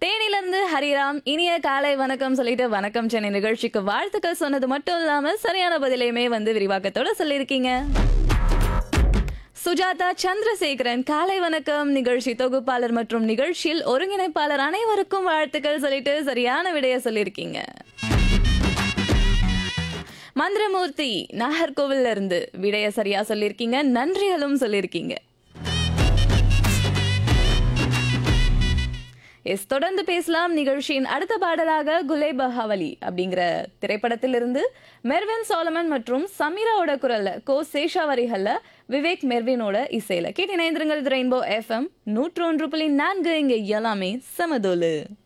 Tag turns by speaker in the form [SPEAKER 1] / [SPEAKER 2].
[SPEAKER 1] தேனிலிருந்து ஹரிராம் இனிய காலை வணக்கம் சொல்லிட்டு வணக்கம் சென்னை நிகழ்ச்சிக்கு வாழ்த்துக்கள் சொன்னது மட்டும் இல்லாம சரியான பதிலையுமே வந்து விரிவாக்கத்தோட சொல்லியிருக்கீங்க சுஜாதா சந்திரசேகரன் காலை வணக்கம் நிகழ்ச்சி தொகுப்பாளர் மற்றும் நிகழ்ச்சியில் ஒருங்கிணைப்பாளர் அனைவருக்கும் வாழ்த்துக்கள் சொல்லிட்டு சரியான விடைய சொல்லியிருக்கீங்க மந்திரமூர்த்தி நாகர்கோவில்ல இருந்து விடைய சரியா சொல்லியிருக்கீங்க நன்றிகளும் சொல்லியிருக்கீங்க எஸ் தொடர்ந்து பேசலாம் நிகழ்ச்சியின் அடுத்த பாடலாக குலே பஹாவலி அப்படிங்கிற திரைப்படத்திலிருந்து மெர்வின் சோலமன் மற்றும் சமீராவோட குரல்ல கோ சேஷா வரிகள்ல விவேக் மெர்வினோட இசையில கேட்டு இணைந்திருங்கள் ரெயின்போ எஃப்எம் நூற்று ஒன்று புள்ளி நான்கு இங்க எல்லாமே சமதோலு